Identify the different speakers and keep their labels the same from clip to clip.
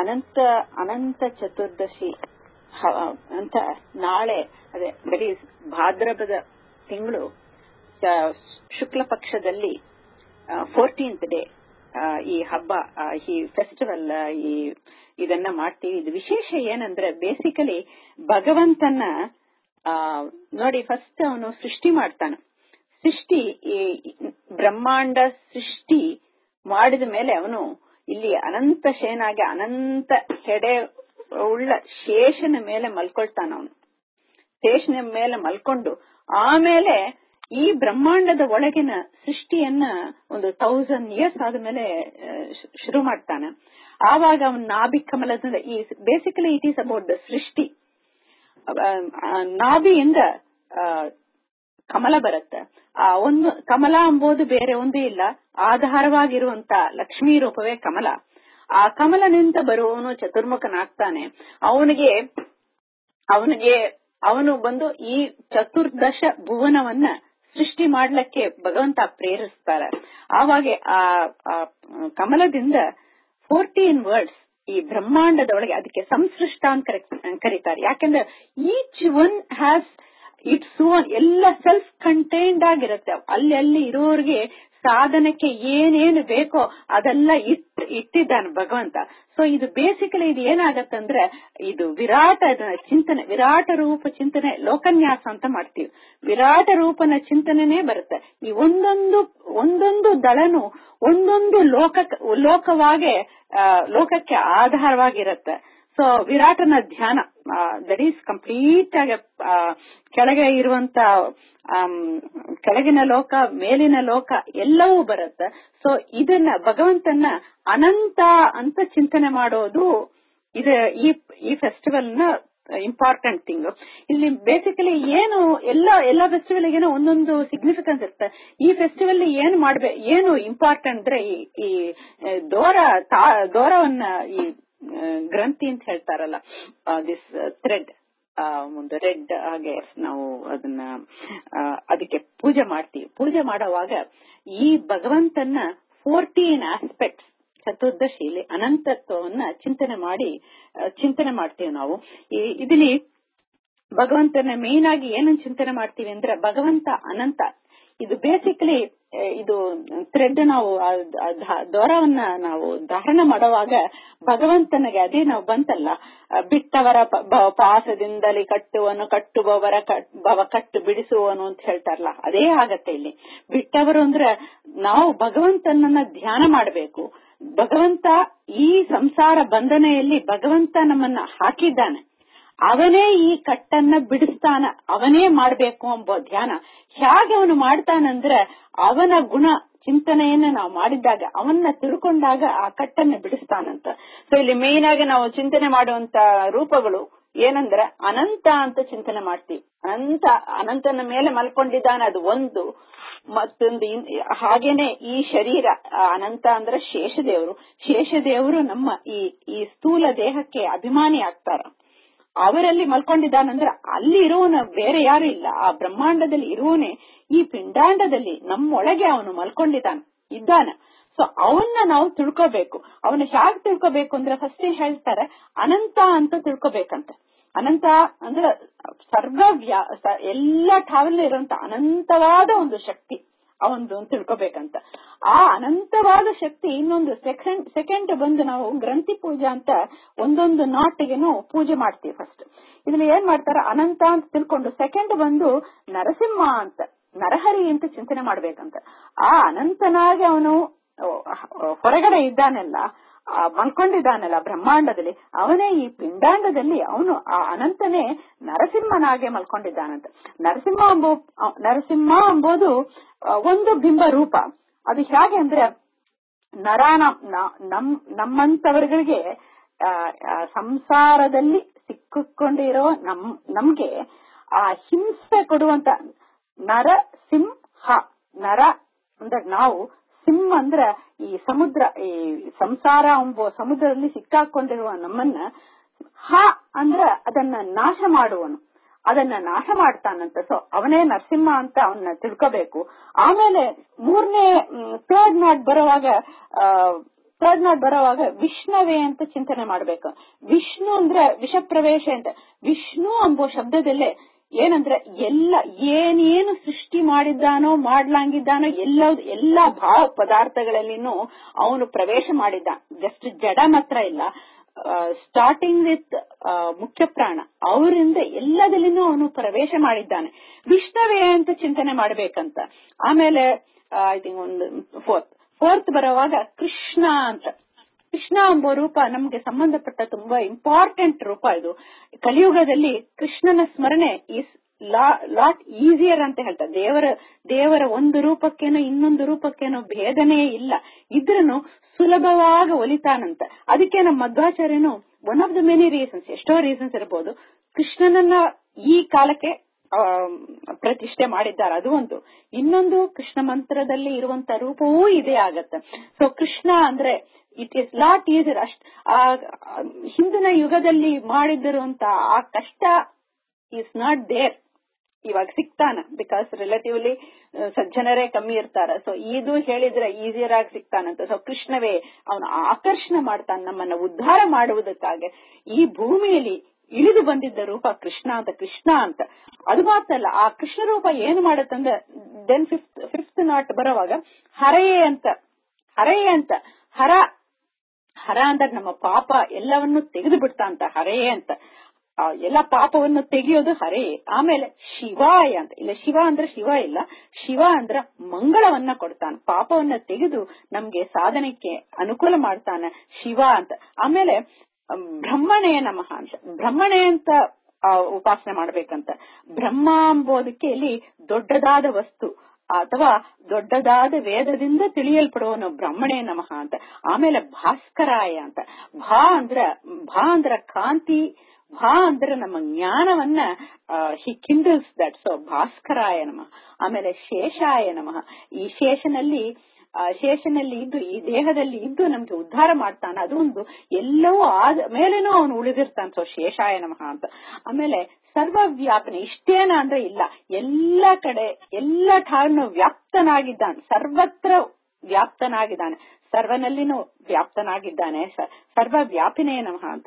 Speaker 1: ಅನಂತ ಅನಂತ ಚತುರ್ದಶಿ ಹ- ಅಂತ ನಾಳೆ ಅದೇ ಬರೀ ಭಾದ್ರಪದ ತಿಂಗಳು ಶುಕ್ಲ ಪಕ್ಷದಲ್ಲಿ ಫೋರ್ಟೀನ್ತ್ ಡೇ ಈ ಹಬ್ಬ ಆ, ಈ ಫೆಸ್ಟಿವಲ್ ಈ ಇದನ್ನ ಮಾಡ್ತೀವಿ ಇದು ವಿಶೇಷ ಏನಂದ್ರೆ ಬೇಸಿಕಲಿ ಭಗವಂತನ ಆ, ನೋಡಿ ಫಸ್ಟ್ ಅವನು ಸೃಷ್ಟಿ ಮಾಡ್ತಾನೆ ಸೃಷ್ಟಿ ಈ ಬ್ರಹ್ಮಾಂಡ ಸೃಷ್ಟಿ ಮಾಡಿದ ಮೇಲೆ ಅವನು ಇಲ್ಲಿ ಅನಂತ ಶೇನಾಗಿ ಅನಂತ ಹೆಡೆ ಉಳ್ಳ ಶೇಷನ ಮೇಲೆ ಮಲ್ಕೊಳ್ತಾನ ಅವನು ಶೇಷನ ಮೇಲೆ ಮಲ್ಕೊಂಡು ಆಮೇಲೆ ಈ ಬ್ರಹ್ಮಾಂಡದ ಒಳಗಿನ ಸೃಷ್ಟಿಯನ್ನ ಒಂದು ತೌಸಂಡ್ ಇಯರ್ಸ್ ಆದ್ಮೇಲೆ ಆ, ಶು- ಶುರು ಮಾಡ್ತಾನೆ ಆವಾಗ ಅವನ ನಾಭಿ ಕಮಲದಿಂದ ಈ basically it is about the ಸೃಷ್ಟಿ ಆ, ಆ, ನಾಭಿಯಿಂದ ಆ, ಕಮಲ ಬರುತ್ತೆ ಆ ಒಂದು ಕಮಲ ಎಂಬುದು ಬೇರೆ ಒಂದು ಇಲ್ಲ ಆಧಾರವಾಗಿರುವಂತ ಲಕ್ಷ್ಮೀ ರೂಪವೇ ಕಮಲ ಆ ಕಮಲನಿಂದ ಬರುವವನು ಚತುರ್ಮುಖನಾಗ್ತಾನೆ ಅವನಿಗೆ ಅವನಿಗೆ ಅವನು ಬಂದು ಈ ಚತುರ್ದಶ ಭುವನವನ್ನ ಸೃಷ್ಟಿ ಮಾಡ್ಲಿಕ್ಕೆ ಭಗವಂತ ಪ್ರೇರಿಸ್ತಾರೆ ಆವಾಗ ಆ ಆ ಕಮಲದಿಂದ ಫೋರ್ಟೀನ್ ವರ್ಡ್ಸ್ ಈ ಬ್ರಹ್ಮಾಂಡದ ಒಳಗೆ ಅದಕ್ಕೆ ಸಂಸೃಷ್ಟ ಅಂತ ಕರೆ- ಕರೀತಾರೆ ಯಾಕಂದ್ರೆ each one has its own ಎಲ್ಲ ಸೆಲ್ಫ್ ಕಂಟೈನ್ಡ್ ಆಗಿರುತ್ತೆ ಅಲ್ಲಿ ಅಲ್ಲಿ ಇರೋರಿಗೆ ಸಾಧನಕ್ಕೆ ಏನೇನು ಬೇಕೋ ಅದೆಲ್ಲ ಇಟ್ ಇಟ್ಟಿದ್ದಾನೆ ಭಗವಂತ ಸೊ ಇದು ಬೇಸಿಕಲಿ ಇದು ಏನಾಗತ್ತಂದ್ರೆ ಇದು ವಿರಾಟ ಚಿಂತನೆ ವಿರಾಟ ರೂಪ ಚಿಂತನೆ ಲೋಕನ್ಯಾಸ ಅಂತ ಮಾಡ್ತೀವಿ ವಿರಾಟ ರೂಪನ ಚಿಂತನೆನೇ ಬರುತ್ತೆ ಈ ಒಂದೊಂದು ಒಂದೊಂದು ದಳನು ಒಂದೊಂದು ಲೋಕ ಲೋಕವಾಗೆ ಆ, ಲೋಕಕ್ಕೆ ಆಧಾರವಾಗಿರುತ್ತೆ ಸೊ ವಿರಾಟನ ಧ್ಯಾನ ದಟ್ ಈಸ್ ಕಂಪ್ಲೀಟ್ ಆಗಿ ಆ, ಕೆಳಗೆ ಇರುವಂತ ಆಮ್, ಕೆಳಗಿನ ಲೋಕ ಮೇಲಿನ ಲೋಕ ಎಲ್ಲವೂ ಬರುತ್ತೆ ಸೊ ಇದನ್ನ ಭಗವಂತನ ಅನಂತ ಅಂತ ಚಿಂತನೆ ಮಾಡೋದು ಇದು ಈ ಈ ಫೆಸ್ಟಿವಲ್ ನ ಇಂಪಾರ್ಟೆಂಟ್ ಥಿಂಗ್ ಇಲ್ಲಿ ಬೇಸಿಕಲಿ ಏನು ಎಲ್ಲ ಎಲ್ಲ ಫೆಸ್ಟಿವಲ್ ಏನೋ ಒಂದೊಂದು ಸಿಗ್ನಿಫಿಕೆನ್ಸ್ ಇರುತ್ತೆ ಈ ಫೆಸ್ಟಿವಲ್ ಏನು ಮಾಡ್ಬೇಕು ಏನು ಇಂಪಾರ್ಟೆಂಟ್ ಅಂದ್ರೆ ಈ ಈ ಆ, ದೋರ ತಾ- ದೋರವನ್ನ ಈ ಆ, ಗ್ರಂಥಿ ಅಂತ ಹೇಳ್ತಾರಲ್ಲ ದಿಸ್ ಥ್ರೆಡ್ ಒಂದು ರೆಡ್ ಹಾಗೆ ನಾವು ಅದನ್ನ ಆ, ಅದಕ್ಕೆ ಪೂಜೆ ಮಾಡ್ತೀವಿ ಪೂಜೆ ಮಾಡುವಾಗ ಈ ಭಗವಂತನ ಫೋರ್ಟೀನ್ ಆಸ್ಪೆಕ್ಟ್ಸ್ ಚತುರ್ದಶಿಲಿ ಅನಂತತ್ವವನ್ನ ಚಿಂತನೆ ಮಾಡಿ ಆ, ಚಿಂತನೆ ಮಾಡ್ತೀವಿ ನಾವು ಈ- ಇದರಲ್ಲಿ ಭಗವಂತನ ಮೇನ್ ಆಗಿ ಏನನ್ನ ಚಿಂತನೆ ಮಾಡ್ತೀವಿ ಅಂದ್ರೆ ಭಗವಂತ ಅನಂತ ಇದು ಬೇಸಿಕಲಿ ಇದು ಥ್ರೆಡ್ ನಾವು ಆ- ಆ ದ- ದೋರವನ್ನ ನಾವು ಧಾರಣ ಮಾಡುವಾಗ ಭಗವಂತನಿಗೆ ಅದೇ ನಾವು ಬಂತಲ್ಲ ಆ, ಬಿಟ್ಟವರ ಪ- ಬ- ಪಾಸದಿಂದಲೇ ಕಟ್ಟುವನು ಕಟ್ಟುವವರ ಕಟ್- ಭವ ಕಟ್ಟು ಬಿಡಿಸುವನು ಅಂತ ಹೇಳ್ತಾರಲ್ಲ ಅದೇ ಆಗತ್ತೆ ಇಲ್ಲಿ ಬಿಟ್ಟವರು ಅಂದ್ರೆ ನಾವು ಭಗವಂತನನ್ನ ಧ್ಯಾನ ಮಾಡಬೇಕು ಭಗವಂತ ಈ ಸಂಸಾರ ಬಂಧನೆಯಲ್ಲಿ ಭಗವಂತ ನಮ್ಮನ್ನ ಹಾಕಿದ್ದಾನೆ ಅವನೇ ಈ ಕಟ್ಟನ್ನ ಬಿಡಿಸ್ತಾನ ಅವನೇ ಮಾಡ್ಬೇಕು ಎಂಬ ಧ್ಯಾನ ಹೇಗೆ ಅವನು ಮಾಡ್ತಾನಂದ್ರೆ ಅವನ ಗುಣ ಚಿಂತನೆಯನ್ನ ನಾವು ಮಾಡಿದಾಗ ಅವನ್ನ ತಿಳ್ಕೊಂಡಾಗ ಆ ಕಟ್ಟನ್ನ ಬಿಡಿಸ್ತಾನಂತ ಸೊ ಇಲ್ಲಿ ಮೇನ್ ಆಗಿ ನಾವು ಚಿಂತನೆ ಮಾಡುವಂತ ರೂಪಗಳು ಏನಂದ್ರೆ ಅನಂತ ಅಂತ ಚಿಂತನೆ ಮಾಡ್ತೀವಿ ಅನಂತ ಅನಂತನ ಮೇಲೆ ಮಲ್ಕೊಂಡಿದ್ದಾನೆ ಅದು ಒಂದು ಮತ್ತೊಂದು ಇನ್- ಹಾಗೇನೆ ಈ ಶರೀರ ಆ ಅನಂತ ಅಂದ್ರೆ ಶೇಷದೇವರು ಶೇಷದೇವರು ನಮ್ಮ ಈ ಈ ಸ್ಥೂಲ ದೇಹಕ್ಕೆ ಅಭಿಮಾನಿ ಆಗ್ತಾರ ಅವರಲ್ಲಿ ಮಲ್ಕೊಂಡಿದ್ದಾನಂದ್ರೆ ಅಲ್ಲಿ ಇರುವನ ಬೇರೆ ಯಾರು ಇಲ್ಲ ಆ ಬ್ರಹ್ಮಾಂಡದಲ್ಲಿ ಇರುವನೇ ಈ ಪಿಂಡಾಂಡದಲ್ಲಿ ನಮ್ಮೊಳಗೆ ಅವನು ಮಲ್ಕೊಂಡಿದ್ದಾನೆ ಇದ್ದಾನ ಸೊ ಅವನ್ನ ನಾವು ತಿಳ್ಕೋಬೇಕು ಅವನ ಹೇಗೆ ತಿಳ್ಕೋಬೇಕು ಅಂದ್ರೆ ಫಸ್ಟ್ ಹೇಳ್ತಾರೆ ಅನಂತ ಅಂತ ತಿಳ್ಕೋಬೇಕಂತ ಅನಂತ ಅಂದ್ರೆ ಸರ್ವ ವ್ಯಾ ಸ- ಎಲ್ಲ ಠಾವಲ್ಲಿ ಇರುವಂತ ಅನಂತವಾದ ಒಂದು ಶಕ್ತಿ ಅವನು ತಿಳ್ಕೊಬೇಕಂತ ಆ ಅನಂತವಾದ ಶಕ್ತಿ ಇನ್ನೊಂದು ಸೆಕೆಂಡ್ ಸೆಕೆಂಡ್ ಬಂದು ನಾವು ಗ್ರಂಥಿ ಪೂಜಾ ಅಂತ ಒಂದೊಂದು ನಾಟಿಗೆನು ಪೂಜೆ ಮಾಡ್ತೀವಿ ಫಸ್ಟ್ ಇದ್ರಲ್ಲಿ ಏನ್ ಮಾಡ್ತಾರ ಅನಂತ ಅಂತ ತಿಳ್ಕೊಂಡು ಸೆಕೆಂಡ್ ಬಂದು ನರಸಿಂಹ ಅಂತ ನರಹರಿ ಅಂತ ಚಿಂತನೆ ಮಾಡ್ಬೇಕಂತ ಆ ಅನಂತನಾಗಿ ಅವನು ಹೊರಗಡೆ ಇದ್ದಾನಲ್ಲ ಆ ಮಲ್ಕೊಂಡಿದ್ದಾನಲ್ಲ ಬ್ರಹ್ಮಾಂಡದಲ್ಲಿ ಅವನೇ ಈ ಪಿಂಡಾಂಡದಲ್ಲಿ ಅವನು ಆ ಅನಂತನೇ ನರಸಿಂಹನಾಗೆ ಮಲ್ಕೊಂಡಿದ್ದಾನಂತ ನರಸಿಂಹ ಎಂಬ ನರಸಿಂಹ ಎಂಬುದು ಆ, ಒಂದು ಬಿಂಬ ರೂಪ ಅದು ಹೇಗೆ ಅಂದ್ರೆ ನರ ನಮ್ ನಮ್ಮಂತವರಿಗೆ ಆ, ಆ, ಸಂಸಾರದಲ್ಲಿ ಸಿಕ್ಕಿಕೊಂಡಿರೋ ನಮ್ ನಮ್ಗೆ ಆ ಹಿಂಸೆ ಕೊಡುವಂತ ನರ ಸಿಂಹ ನರ ಅಂದ್ರೆ ನಾವು ಸಿಂಹ ಅಂದ್ರ ಈ ಸಮುದ್ರ ಈ ಸಂಸಾರ ಎಂಬ ಸಮುದ್ರದಲ್ಲಿ ಸಿಕ್ಕಾಕೊಂಡಿರುವ ನಮ್ಮನ್ನ ಹ ಅಂದ್ರ ಅದನ್ನ ನಾಶ ಮಾಡುವನು ಅದನ್ನ ನಾಶ ಮಾಡ್ತಾನಂತ ಸೊ ಅವನೇ ನರಸಿಂಹ ಅಂತ ಅವನ್ನ ತಿಳ್ಕೋಬೇಕು ಆಮೇಲೆ ಮೂರನೇ ಥರ್ಡ್ ನಾಟ್ ಬರುವಾಗ ಆ, ಥರ್ಡ್ ನಾಟ್ ಬರೋವಾಗ ವಿಷ್ಣುವೇ ಅಂತ ಚಿಂತನೆ ಮಾಡ್ಬೇಕು ವಿಷ್ಣು ಅಂದ್ರೆ ವಿಷಪ್ರವೇಶ ಅಂತ ವಿಷ್ಣು ಎಂಬೋ ಶಬ್ದದಲ್ಲೇ ಏನಂದ್ರೆ ಎಲ್ಲ ಏನೇನು ಸೃಷ್ಟಿ ಮಾಡಿದ್ದಾನೋ ಮಾಡ್ಲಾಂಗಿದ್ದಾನೋ ಎಲ್ಲ ಎಲ್ಲಾ ಭಾವ ಪದಾರ್ಥಗಳಲ್ಲಿನೂ ಅವನು ಪ್ರವೇಶ ಮಾಡಿದ್ದ ಜಸ್ಟ್ ಜಡ ಮಾತ್ರ ಇಲ್ಲ ಸ್ಟಾರ್ಟಿಂಗ್ ವಿತ್ ಮುಖ್ಯ ಪ್ರಾಣ ಅವರಿಂದ ಎಲ್ಲದಲ್ಲಿನೂ ಅವನು ಪ್ರವೇಶ ಮಾಡಿದ್ದಾನೆ ವಿಷ್ಣುವೇ ಅಂತ ಚಿಂತನೆ ಮಾಡ್ಬೇಕಂತ ಆಮೇಲೆ ಐ ಥಿಂಕ್ ಒಂದು ಫೋರ್ತ್ ಫೋರ್ತ್ ಬರೋವಾಗ ಕೃಷ್ಣ ಅಂತ ಕೃಷ್ಣ ಎಂಬ ರೂಪ ನಮ್ಗೆ ಸಂಬಂಧಪಟ್ಟ ತುಂಬಾ ಇಂಪಾರ್ಟೆಂಟ್ ರೂಪ ಇದು ಕಲಿಯುಗದಲ್ಲಿ ಕೃಷ್ಣನ ಸ್ಮರಣೆ ಈಸ್ ಲಾಟ್ ಈಸಿಯರ್ ಅಂತ ಹೇಳ್ತಾರೆ ದೇವರ ದೇವರ ಒಂದು ರೂಪಕ್ಕೇನೋ ಇನ್ನೊಂದು ರೂಪಕ್ಕೇನೋ ಭೇದನೇ ಇಲ್ಲ ಇದ್ರೂ ಸುಲಭವಾಗಿ ಒಲಿತಾನಂತ ಅದಕ್ಕೆ ನಮ್ಮ ಮಧ್ವಾಚಾರ್ಯನು one of the many reasons ಎಷ್ಟೋ ರೀಸನ್ಸ್ ಇರಬಹುದು ಕೃಷ್ಣನನ್ನ ಈ ಕಾಲಕ್ಕೆ ಪ್ರತಿಷ್ಠೆ ಮಾಡಿದ್ದಾರೆ ಅದು ಒಂದು ಇನ್ನೊಂದು ಕೃಷ್ಣ ಮಂತ್ರದಲ್ಲಿ ಇರುವಂತ ರೂಪವೂ ಇದೇ ಆಗತ್ತೆ ಸೊ ಕೃಷ್ಣ ಅಂದ್ರೆ ಇಟ್ ಇಸ್ ಲಾಟ್ ಈಸರ್ ಅಷ್ಟ್ ಹಿಂದಿನ ಯುಗದಲ್ಲಿ ಮಾಡಿದಿರುವಂತ ಆ ಕಷ್ಟ ಈಸ್ ನಾಟ್ ದೇರ್ ಇವಾಗ ಸಿಗ್ತಾನ ಬಿಕಾಸ್ ರಿಲೇಟಿವ್ಲಿ ಸಜ್ಜನರೇ ಕಮ್ಮಿ ಇರ್ತಾರ ಸೊ ಇದು ಹೇಳಿದ್ರೆ ಈಸಿಯರ್ ಆಗಿ ಸಿಗ್ತಾನಂತ ಸೊ ಕೃಷ್ಣವೇ ಅವನು ಆಕರ್ಷಣೆ ಮಾಡ್ತಾನೆ ನಮ್ಮನ್ನ ಉದ್ಧಾರ ಮಾಡುವುದಕ್ಕಾಗಿ ಈ ಭೂಮಿಯಲ್ಲಿ ಇಳಿದು ಬಂದಿದ್ದ ರೂಪ ಕೃಷ್ಣ ಅಂತ ಕೃಷ್ಣ ಅಂತ ಅದು ಮಾತ್ರ ಅಲ್ಲ ಆ ಕೃಷ್ಣ ರೂಪ ಏನು ಮಾಡುತ್ತಂದ್ರೆ ದೆನ್ ಫಿಫ್ತ್ ಫಿಫ್ತ್ ನಾಟ್ ಬರೋವಾಗ ಹರೆಯೇ ಅಂತ ಹರೆಯೇ ಅಂತ ಹರ ಹರ ಅಂದ್ರೆ ನಮ್ಮ ಪಾಪ ಎಲ್ಲವನ್ನು ತೆಗೆದು ಬಿಡ್ತಾ ಅಂತ ಹರೆಯೇ ಅಂತ ಎಲ್ಲ ಪಾಪವನ್ನು ತೆಗೆಯೋದು ಹರೇ ಆಮೇಲೆ ಶಿವಾಯ ಅಂತ ಇಲ್ಲ ಶಿವ ಅಂದ್ರೆ ಶಿವ ಇಲ್ಲ ಶಿವ ಅಂದ್ರ ಮಂಗಳವನ್ನ ಕೊಡ್ತಾನೆ ಪಾಪವನ್ನ ತೆಗೆದು ನಮ್ಗೆ ಸಾಧನೆಗೆ ಅನುಕೂಲ ಮಾಡ್ತಾನೆ ಶಿವ ಅಂತ ಆಮೇಲೆ ಬ್ರಹ್ಮಣೇ ನಮಃ ಅಂತ ಬ್ರಹ್ಮಣೇ ಅಂತ ಉಪಾಸನೆ ಮಾಡ್ಬೇಕಂತ ಬ್ರಹ್ಮ ಎಂಬುದಕ್ಕೆ ಇಲ್ಲಿ ದೊಡ್ಡದಾದ ವಸ್ತು ಅಥವಾ ದೊಡ್ಡದಾದ ವೇದದಿಂದ ತಿಳಿಯಲ್ಪಡುವನು ಬ್ರಹ್ಮಣೇ ನಮಃ ಅಂತ ಆಮೇಲೆ ಭಾಸ್ಕರಾಯ ಅಂತ ಭಾ ಅಂದ್ರ ಭಾ ಅಂದ್ರ ಕಾಂತಿ ಭಾ ಅಂದ್ರೆ ನಮ್ಮ ಜ್ಞಾನವನ್ನ ಹಿ ಕಿಂಡಲ್ಸ್ ದಟ್ ಸೊ ಭಾಸ್ಕರಾಯ ನಮಃ ಆಮೇಲೆ ಶೇಷಾಯ ನಮಃ ಈ ಶೇಷನಲ್ಲಿ ಶೇಷನಲ್ಲಿ ಇದ್ದು ಈ ದೇಹದಲ್ಲಿ ಇದ್ದು ನಮ್ಗೆ ಉದ್ಧಾರ ಮಾಡ್ತಾನೆ ಅದು ಒಂದು ಎಲ್ಲವೂ ಆದ ಮೇಲೇನೂ ಅವನು ಉಳಿದಿರ್ತಾನೆ ಸೊ ಶೇಷಾಯ ನಮಃ ಅಂತ ಆಮೇಲೆ ಸರ್ವವ್ಯಾಪನೆ ಇಷ್ಟೇನ ಅಂದ್ರೆ ಇಲ್ಲ ಎಲ್ಲ ಕಡೆ ಎಲ್ಲ ಠಾರ್ನು ವ್ಯಾಪ್ತನಾಗಿದ್ದಾನೆ ಸರ್ವತ್ರ ವ್ಯಾಪ್ತನಾಗಿದ್ದಾನೆ ಸರ್ವನಲ್ಲಿನೂ ವ್ಯಾಪ್ತನಾಗಿದ್ದಾನೆ ಸರ್ವ ವ್ಯಾಪಿನೇ ನಮಃ ಅಂತ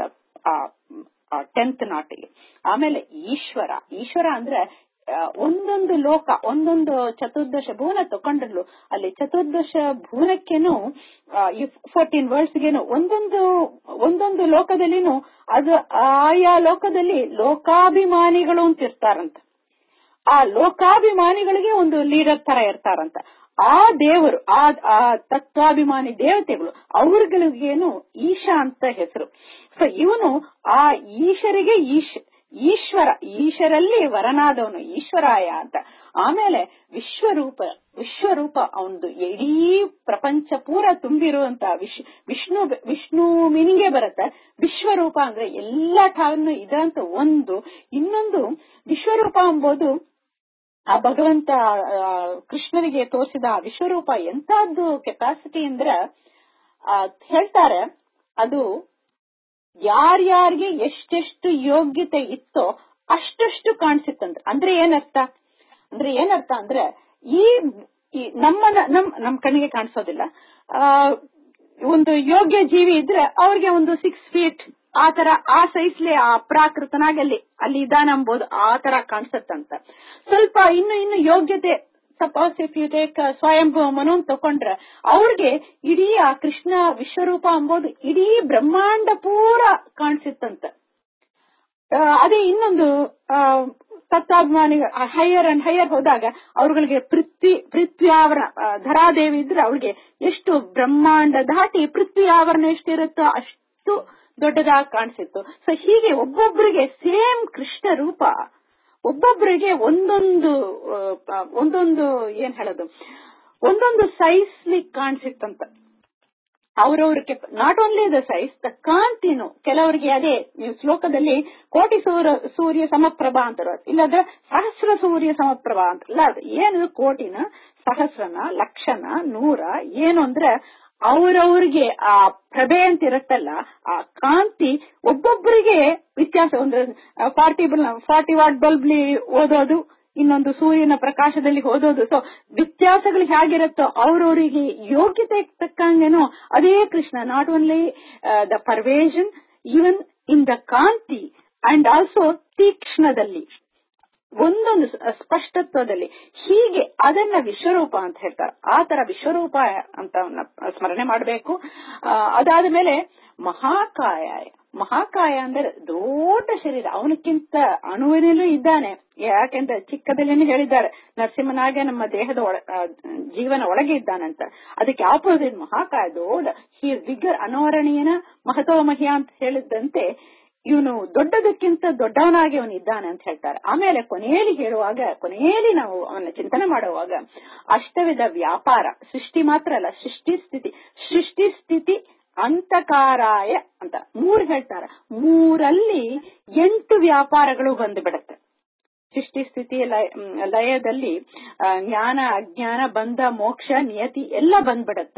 Speaker 1: ಟೆಂತ್ ನಾಟಿಗೆ ಆಮೇಲೆ ಈಶ್ವರ ಈಶ್ವರ ಅಂದ್ರೆ ಒಂದೊಂದು ಲೋಕ ಒಂದೊಂದು ಚತುರ್ದಶ ಭುವನ ತಕೊಂಡ್ರು ಅಲ್ಲಿ ಚತುರ್ದಶ ಭುವನಕ್ಕೇನು ಈ ಫೋರ್ಟೀನ್ ವರ್ಡ್ಸ್ಗೇನು ಒಂದೊಂದು ಒಂದೊಂದು ಲೋಕದಲ್ಲಿನೂ ಅದು ಆಯಾ ಲೋಕದಲ್ಲಿ ಲೋಕಾಭಿಮಾನಿಗಳು ಅಂತ ಇರ್ತಾರಂತ ಆ ಲೋಕಾಭಿಮಾನಿಗಳಿಗೆ ಒಂದು ಲೀಡರ್ ತರ ಇರ್ತಾರಂತ ಆ ದೇವರು ಆ ತತ್ವಾಭಿಮಾನಿ ದೇವತೆಗಳು ಅವ್ರಗಳಿಗೇನು ಈಶಾ ಅಂತ ಹೆಸರು ಸೊ ಇವನು ಆ ಈಶರಿಗೆ ಈಶ್ ಈಶ್ವರ ಈಶ್ವರಲ್ಲಿ ವರನಾದವನು ಈಶ್ವರಾಯ ಅಂತ ಆಮೇಲೆ ವಿಶ್ವರೂಪ ವಿಶ್ವರೂಪ ಅವನದು ಇಡೀ ಪ್ರಪಂಚ ಪೂರ ತುಂಬಿರುವಂತ ವಿಶ್ ವಿಷ್ಣು ವಿಷ್ಣು ಮೀನಿಂಗೇ ಬರುತ್ತೆ ವಿಶ್ವರೂಪ ಅಂದ್ರೆ ಎಲ್ಲ ಠಾವನ್ನು ಇದಂತ ಒಂದು ಇನ್ನೊಂದು ವಿಶ್ವರೂಪ ಎಂಬುದು ಆ ಭಗವಂತ ಕೃಷ್ಣನಿಗೆ ತೋರಿಸಿದ ವಿಶ್ವರೂಪ ಎಂತದ್ದು ಕೆಪಾಸಿಟಿ ಅಂದ್ರ ಹೇಳ್ತಾರೆ ಅದು ಯಾರ್ಯಾರಿಗೆ ಎಷ್ಟೆಷ್ಟು ಯೋಗ್ಯತೆ ಇತ್ತೋ ಅಷ್ಟಷ್ಟು ಕಾಣಿಸುತ್ತಂದ್ರೆ ಅಂದ್ರೆ ಏನರ್ಥ ಅಂದ್ರೆ ಏನರ್ಥ ಅಂದ್ರೆ ಈ ನಮ್ಮ ನಮ್ ನಮ್ ಕಣ್ಣಿಗೆ ಕಾಣಿಸೋದಿಲ್ಲ ಆ ಒಂದು ಯೋಗ್ಯ ಜೀವಿ ಇದ್ರೆ ಅವ್ರಿಗೆ ಒಂದು ಸಿಕ್ಸ್ ಫೀಟ್ ಆ ತರ ಆ ಸೈಜ್ಲಿ ಆ ಪ್ರಾಕೃತನಾಗಿ ಅಲ್ಲಿ ಅಲ್ಲಿ ಇದಾನ ಎಂಬುದು ಆ ತರ ಕಾಣಿಸುತ್ತಂತ ಸ್ವಲ್ಪ ಇನ್ನು ಇನ್ನು ಯೋಗ್ಯತೆ ಸಪೋಸ್ ಇಫ್ ಯು ಟೇಕ್ ಸ್ವಯಂಭೂ ಮನು ತಕೊಂಡ್ರೆ ಅವ್ರಿಗೆ ಇಡೀ ಆ ಕೃಷ್ಣ ವಿಶ್ವರೂಪ ಎಂಬುದು ಇಡೀ ಬ್ರಹ್ಮಾಂಡ ಪೂರ ಕಾಣಿಸುತ್ತಂತ ಅದೇ ಇನ್ನೊಂದು ತತ್ವಾಭಿಮಾನಿ ಹೈಯರ್ ಅಂಡ್ ಹೈಯರ್ ಹೋದಾಗ ಅವ್ರಗಳಿಗೆ ಪೃಥ್ವಿ ಪೃಥ್ವಿ ಆವರಣ ಧರಾದೇವಿ ಇದ್ರೆ ಅವಳಿಗೆ ಎಷ್ಟು ಬ್ರಹ್ಮಾಂಡ ದಾಟಿ ಪೃಥ್ವಿ ಆವರಣ ಎಷ್ಟಿರುತ್ತೋ ಅಷ್ಟು ದೊಡ್ಡದಾಗಿ ಕಾಣಿಸಿತ್ತು ಸೊ ಹೀಗೆ ಒಬ್ಬೊಬ್ಬರಿಗೆ ಸೇಮ್ ಕೃಷ್ಣ ರೂಪ ಒಬ್ಬೊಬ್ಬರಿಗೆ ಒಂದೊಂದು ಒಂದೊಂದು ಏನ್ ಹೇಳೋದು ಒಂದೊಂದು ಸೈಜ್ಲಿ ಕಾಣಿಸಿತ್ತಂತ ಅವ್ರವ್ರಿಗೆ not only the size the ಕಾಂತಿನು ಕೆಲವರಿಗೆ ಅದೇ ನೀವು ಶ್ಲೋಕದಲ್ಲಿ ಕೋಟಿ ಸೂರ್ಯ ಸೂರ್ಯ ಸಮಪ್ರಭಾ ಅಂತಾರ ಇಲ್ಲಾಂದ್ರೆ ಸಹಸ್ರ ಸೂರ್ಯ ಸಮಪ್ರಭಾ ಅಂತ ಇಲ್ಲ ಏನು ಕೋಟಿನ ಸಹಸ್ರನ ಲಕ್ಷನ ನೂರ ಏನು ಅಂದ್ರೆ ಅವ್ರವ್ರಿಗೆ ಆ ಪ್ರಭೆ ಅಂತ ಇರುತ್ತಲ್ಲ ಆ ಕಾಂತಿ ಒಬ್ಬೊಬ್ಬರಿಗೆ ವ್ಯತ್ಯಾಸ ಒಂದು ಫಾರ್ಟಿ ಫಾರ್ಟಿ ವಾಟ್ ಬಲ್ಬ್ಲಿ ಓದೋದು ಇನ್ನೊಂದು ಸೂರ್ಯನ ಪ್ರಕಾಶದಲ್ಲಿ ಓದೋದು ಸೊ ವ್ಯತ್ಯಾಸಗಳು ಹೇಗಿರುತ್ತೋ ಅವ್ರವರಿಗೆ ಯೋಗ್ಯತೆ ತಕ್ಕಂಗೆನೋ ಅದೇ Krishna not only the pervasion even in the ಕಾಂತಿ ಅಂಡ್ ಆಲ್ಸೋ ತೀಕ್ಷ್ಣದಲ್ಲಿ ಒಂದೊಂದು ಸ- ಸ್ಪಷ್ಟತ್ವದಲ್ಲಿ ಹೀಗೆ ಅದನ್ನ ವಿಶ್ವರೂಪ ಅಂತ ಹೇಳ್ತಾರೆ ಆ ತರ ವಿಶ್ವರೂಪ ಅಂತ ಅವನ್ನ ಸ್ಮರಣೆ ಮಾಡಬೇಕು ಅದಾದ ಮೇಲೆ ಮಹಾಕಾಯ ಮಹಾಕಾಯ ಅಂದ್ರೆ ದೊಡ್ಡ ಶರೀರ ಅವನಕ್ಕಿಂತ ಅಣುವಿನಲ್ಲೂ ಇದ್ದಾನೆ ಯಾಕೆಂದ್ರೆ ಚಿಕ್ಕದಲ್ಲೇನೆ ಹೇಳಿದ್ದಾರೆ ನರಸಿಂಹನಾಗೆ ನಮ್ಮ ದೇಹದ ಒಳ ಆ, ಜೀವನ ಒಳಗೆ ಇದ್ದಾನಂತ ಅದಕ್ಕೆ ಆಪೋಸಿಟ್ ಮಹಾಕಾಯ ದೊಡ್ಡ ಹಿ ಬಿಗರ್ ಅನಾವರಣೀಯನ ಮಹತೋಮಹ್ಯ ಅಂತ ಹೇಳಿದಂತೆ ಇವನು ದೊಡ್ಡದಕ್ಕಿಂತ ದೊಡ್ಡವನಾಗಿ ಅವನು ಇದ್ದಾನೆ ಅಂತ ಹೇಳ್ತಾರೆ ಆಮೇಲೆ ಕೊನೆಯಲ್ಲಿ ಹೇಳುವಾಗ ಕೊನೆಯಲ್ಲಿ ನಾವು ಅವನ ಚಿಂತನೆ ಮಾಡುವಾಗ ಅಷ್ಟವಿಧ ವ್ಯಾಪಾರ ಸೃಷ್ಟಿ ಮಾತ್ರ ಅಲ್ಲ ಸೃಷ್ಟಿ ಸ್ಥಿತಿ ಸೃಷ್ಟಿ ಸ್ಥಿತಿ ಅಂತಕಾರಾಯ ಅಂತ ಮೂರು ಹೇಳ್ತಾರೆ ಮೂರಲ್ಲಿ ಎಂಟು ವ್ಯಾಪಾರಗಳು ಬಂದು ಬಿಡುತ್ತೆ ಸೃಷ್ಟಿ ಸ್ಥಿತಿ ಲಯ- ಮ್, ಲಯದಲ್ಲಿ ಆ, ಜ್ಞಾನ ಅಜ್ಞಾನ ಬಂಧ ಮೋಕ್ಷ ನಿಯತಿ ಎಲ್ಲ ಬಂದ್ಬಿಡತ್ತೆ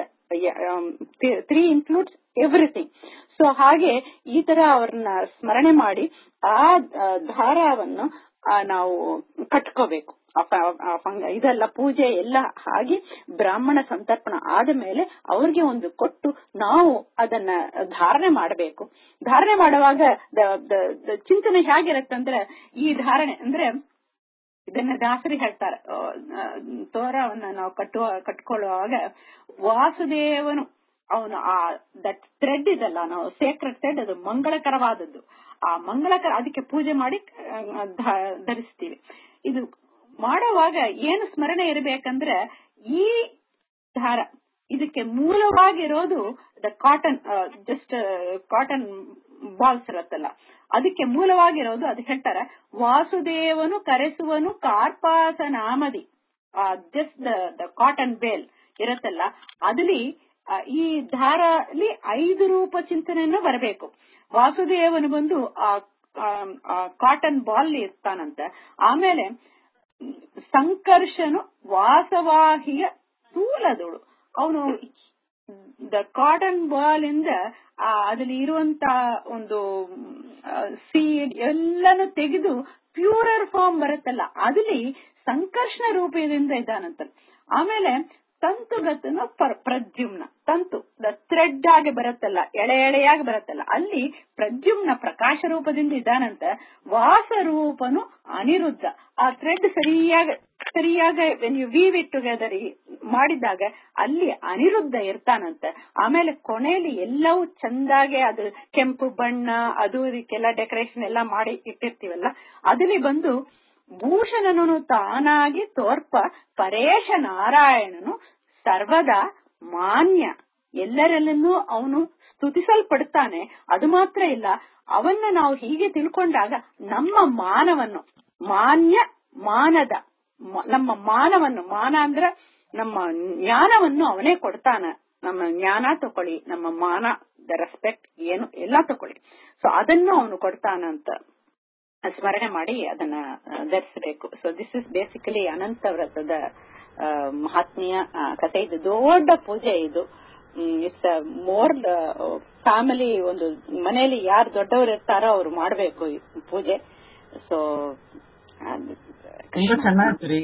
Speaker 1: ತ್ರೀ ಇನ್ಕ್ಲೂಡ್ಸ್ ಎವ್ರಿಥಿಂಗ್ ಸೊ ಹಾಗೆ ಈ ತರ ಅವ್ರನ್ನ ಸ್ಮರಣೆ ಮಾಡಿ ಆ ಆ, ದಾರವನ್ನು ಆ, ನಾವು ಕಟ್ಕೋಬೇಕು ಆ ಫ- ಆ ಫಂಗ- ಇದೆಲ್ಲ ಪೂಜೆ ಎಲ್ಲ ಹಾಗೆ ಬ್ರಾಹ್ಮಣ ಸಂತರ್ಪಣ ಆದ ಮೇಲೆ ಅವ್ರಿಗೆ ಒಂದು ಕೊಟ್ಟು ನಾವು ಅದನ್ನ ಧಾರಣೆ ಮಾಡಬೇಕು ಧಾರಣೆ ಮಾಡುವಾಗ ದ- ದ- ದ- ಚಿಂತನೆ ಹೇಗಿರತ್ತಂದ್ರೆ ಈ ಧಾರಣೆ ಅಂದ್ರೆ ಇದನ್ನ ದಾಸರಿ ಹೇಳ್ತಾರೆ ಆ, ಆ, ತೋರವನ್ನ ನಾವು ಕಟ್ಟುವ ಕಟ್ಕೊಳ್ಳುವಾಗ ವಾಸುದೇವನು ಅವನು ಆ ದಟ್ ಥ್ರೆಡ್ ಇದಲ್ಲ ನಾವು ಸೇಕ್ರೆಡ್ ಥ್ರೆಡ್ ಅದು ಮಂಗಳಕರವಾದದ್ದು ಆ ಮಂಗಳಕರ ಅದಕ್ಕೆ ಪೂಜೆ ಮಾಡಿ ಆ, ಧ- ಧರಿಸ್ತೀವಿ ಇದು ಮಾಡುವಾಗ ಏನು ಸ್ಮರಣೆ ಇರಬೇಕಂದ್ರೆ ಈ ದಾರ ಇದಕ್ಕೆ ಮೂಲವಾಗಿರೋದು the cotton just cotton balls ಇರತ್ತಲ್ಲ ಅದಕ್ಕೆ ಮೂಲವಾಗಿರೋದು ಅದು ಹೇಳ್ತಾರೆ ವಾಸುದೇವನು ಕರೆಸುವನು ಕಾರ್ಪಾಸ ನಾಮದಿ ಜಸ್ಟ್ ದ ಕಾಟನ್ ಬೇಲ್ ಇರತ್ತಲ್ಲ ಅದಲ್ಲಿ ಆ, ಈ ಧಾರಲ್ಲಿ ಐದು ರೂಪ ಚಿಂತನೆಯನ್ನು ಬರಬೇಕು ವಾಸುದೇವನು ಬಂದು ಆ ಕಾಟನ್ ಬಾಲ್ ಇರ್ತಾನಂತೆ ಆಮೇಲೆ ಸಂಕರ್ಷನು ವಾಸವಾಹಿಯ ಸ್ಥೂಲದಳು ಅವನು ದ ಕಾಟನ್ ಬಾಲ್ ಇಂದ ಆ ಅದ್ರಲ್ಲಿ ಇರುವಂತ ಒಂದು ಸೀಡ್ ಎಲ್ಲಾನು ತೆಗೆದು ಪ್ಯೂರರ್ ಫಾರ್ಮ್ ಬರುತ್ತಲ್ಲ ಅದಲ್ಲಿ ಸಂಕರ್ಷಣ ರೂಪದಿಂದ ಇದ್ದಾನಂತ ಆಮೇಲೆ ತಂತುಗತನ ಪ್ರದ್ಯುಮ್ನ ತಂತು ದ ಥ್ರೆಡ್ ಆಗಿ ಬರುತ್ತಲ್ಲ ಎಳೆ ಎಳೆಯಾಗಿ ಬರುತ್ತಲ್ಲ ಅಲ್ಲಿ ಪ್ರದ್ಯುಮ್ನ ಪ್ರಕಾಶ ರೂಪದಿಂದ ಇದ್ದಾನಂತ ವಾಸರೂಪನು ಅನಿರುದ್ಧ ಆ ಥ್ರೆಡ್ ಸರಿಯಾಗಿ ಸರಿಯಾಗಿ when you weave it together ಮಾಡಿದಾಗ ಅಲ್ಲಿ ಅನಿರುದ್ಧ ಇರ್ತಾನಂತೆ ಆಮೇಲೆ ಕೊನೆಯಲ್ಲಿ ಎಲ್ಲವೂ ಚಂದಾಗೆ ಅದು ಕೆಂಪು ಬಣ್ಣ ಅದು ಇದಕ್ಕೆಲ್ಲ ಡೆಕೋರೇಷನ್ ಎಲ್ಲ ಮಾಡಿ ಇಟ್ಟಿರ್ತೀವಲ್ಲ ಅದಲ್ಲಿ ಬಂದು ಭೂಷಣನು ತಾನಾಗಿ ತೋರ್ಪ ಪರೇಶ ನಾರಾಯಣನು ಸರ್ವದಾ ಮಾನ್ಯ ಎಲ್ಲರಲ್ಲೂ ಅವನು ಸ್ತುತಿಸಲ್ಪಡ್ತಾನೆ ಅದು ಮಾತ್ರ ಇಲ್ಲ ಅವನ್ನ ನಾವು ಹೀಗೆ ತಿಳ್ಕೊಂಡಾಗ ನಮ್ಮ ಮಾನವನ್ನು ಮಾನ್ಯ ಮಾನದ ಮ- ನಮ್ಮ ಮಾನವನ್ನು ಮಾನ ಅಂದ್ರ ನಮ್ಮ ಜ್ಞಾನವನ್ನು ಅವನೇ ಕೊಡ್ತಾನ ನಮ್ಮ ಜ್ಞಾನ ತಕೊಳ್ಳಿ ನಮ್ಮ ಮಾನ ದ ರೆಸ್ಪೆಕ್ಟ್ ಏನು ಎಲ್ಲಾ ತಕೊಳ್ಳಿ ಸೊ ಅದನ್ನು ಅವನು ಕೊಡ್ತಾನಂತ ಸ್ಮರಣೆ ಮಾಡಿ ಅದನ್ನ ಆ, ಧರಿಸಬೇಕು so this is basically Ananta ವ್ರತದ ಆ, ಮಹಾತ್ಮೀಯ ಆ, ಕಥೆ ಇದು ದೊಡ್ಡ ಪೂಜೆ ಇದು ಇಟ್ಸ್ ಮೋರ್ ಫ್ಯಾಮಿಲಿ ಒಂದು ಮನೆಯಲ್ಲಿ ಯಾರು ದೊಡ್ಡವರು ಇರ್ತಾರೋ ಅವ್ರು ಮಾಡಬೇಕು ಈ ಪೂಜೆ ಸೊ
Speaker 2: ತುಂಬಾ ಚೆನ್ನಾಗಿತ್ತು ರೀ